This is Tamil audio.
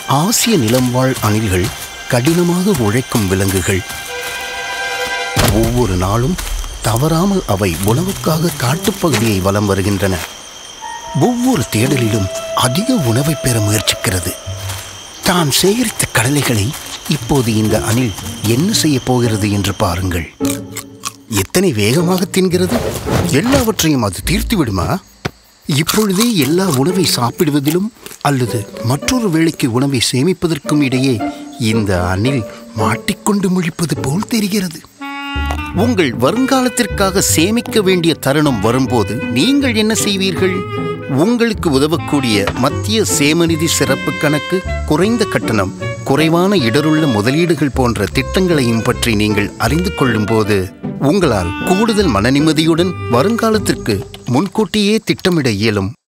ஆசிய நிலம்வாழ் அணில்கள் கடினமாக உழைக்கும் விலங்குகள் ஒவ்வொரு நாளும் தவறாமல் அவை உணவுக்காக காட்டுப்பகுதியை வலம் வருகின்றன ஒவ்வொரு தேடலிலும் அதிக உணவை பெற முயற்சிக்கிறது தான் சேகரித்த கடலைகளை இப்போது இந்த அணில் என்ன செய்ய போகிறது என்று பாருங்கள் எத்தனை வேகமாக தின்கிறது எல்லாவற்றையும் அது தீர்த்து விடுமா இப்பொழுதே எல்லா உணவை சாப்பிடுவதிலும் அல்லது மற்றொரு வேளைக்கு உணவை சேமிப்பதற்கும் இடையே இந்த அணில் மாட்டிக்கொண்டு முழிப்பது போல் தெரிகிறது உங்கள் வருங்காலத்திற்காக சேமிக்க வேண்டிய தருணம் வரும்போது நீங்கள் என்ன செய்வீர்கள் உங்களுக்கு உதவக்கூடிய மத்திய சேமநிதி சிறப்பு கணக்கு குறைந்த கட்டணம் குறைவான இடருள்ள முதலீடுகள் போன்ற திட்டங்களையும் பற்றி நீங்கள் அறிந்து கொள்ளும்போது உங்களால் கூடுதல் மனநிம்மதியுடன் வருங்காலத்திற்கு முன்கூட்டியே திட்டமிட இயலும்